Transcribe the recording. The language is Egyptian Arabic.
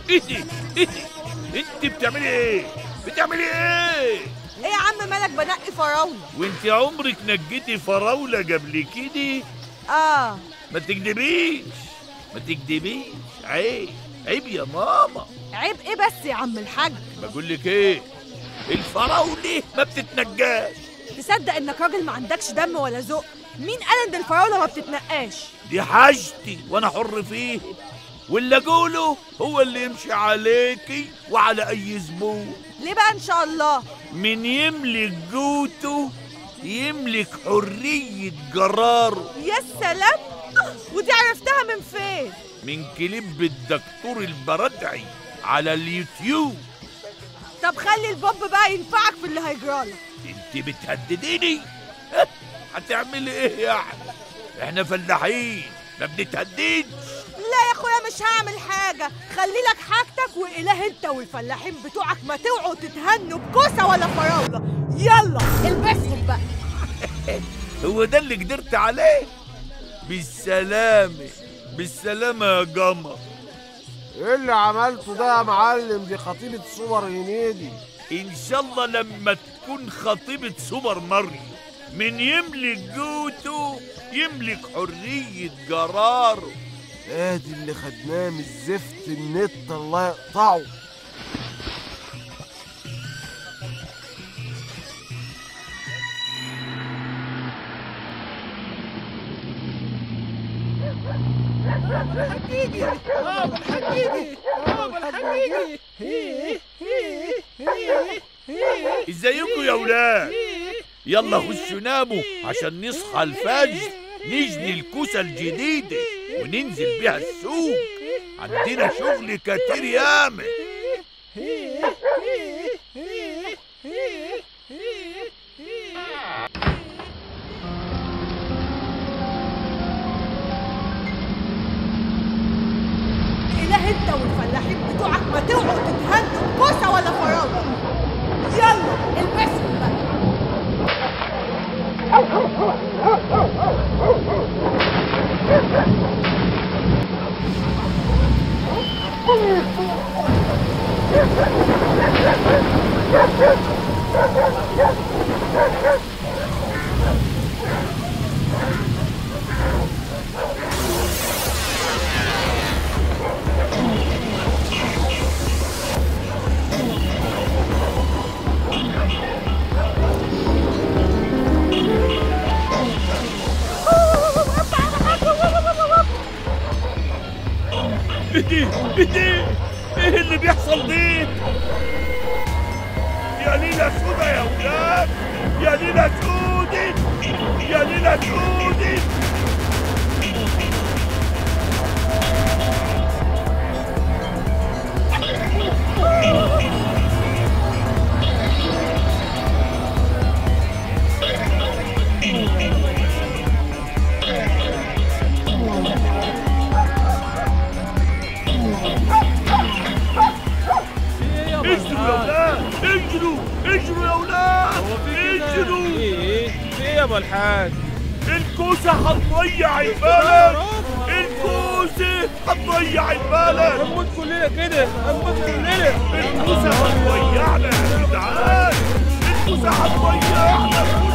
ايه دي ايه دي انت بتعملي ايه بتعملي ايه ايه يا عم مالك بنقي فراوله وانت عمرك نجيتي فراوله قبل كده اه ما تكدبيش ما تكدبيش عيب عيب يا ماما عيب ايه بس يا عم الحاج بقول لك ايه الفراوله ما بتتنجاش تصدق انك راجل ما عندكش دم ولا ذوق مين قال ان الفراوله ما بتتنقاش دي حاجتي وانا حر فيه واللي اقوله هو اللي يمشي عليكي وعلى اي زبون ليه بقى ان شاء الله من يملك جوته يملك حرية قراره يا سلام ودي عرفتها من فين من كليب الدكتور البردعي على اليوتيوب طب خلي البوب بقى ينفعك في اللي هيجرالك انت بتهدديني هتعملي ايه يعني احنا فلاحين ما بنتهددش لا يا اخويا مش هعمل حاجه خلي لك حاجتك واله انت والفلاحين بتوعك ما توعوا تتهنوا بكوسه ولا فراوله يلا البسهم بقى هو ده اللي قدرت عليه بالسلامة بالسلامة يا قمر ايه اللي عملته ده يا معلم دي خطيبة سوبر هنيدي ان شاء الله لما تكون خطيبة سوبر ماريو من يملك جوته يملك حرية قراره ادي اللي خدناه من الزفت النت الله يقطعه ازيكم يا ولاد يلا خشوا ناموا عشان نصحى الفجر نجني الكوسة الجديدة وننزل بيها السوق عندنا شغل كتير ياما اله انت والفلاحين بتوعك ما توعوا تتهنوا بكوسه ولا فراوله يلا البسهم بقى ايه دي ايه دي ايه اللي بيحصل دي يا ليلة سودا يا ولاد يا ليلة سودي يا ليلة سودي اجروا يا ولاد اجروا اجروا يا ولاد اجروا ايه في ايه يا ابو الحاج الكوسة هتضيع البلد الكوسة هتضيع البلد هنموت كلنا كده هنموت كلنا الكوسة هتضيعنا يا جدعان الكوسة هتضيعنا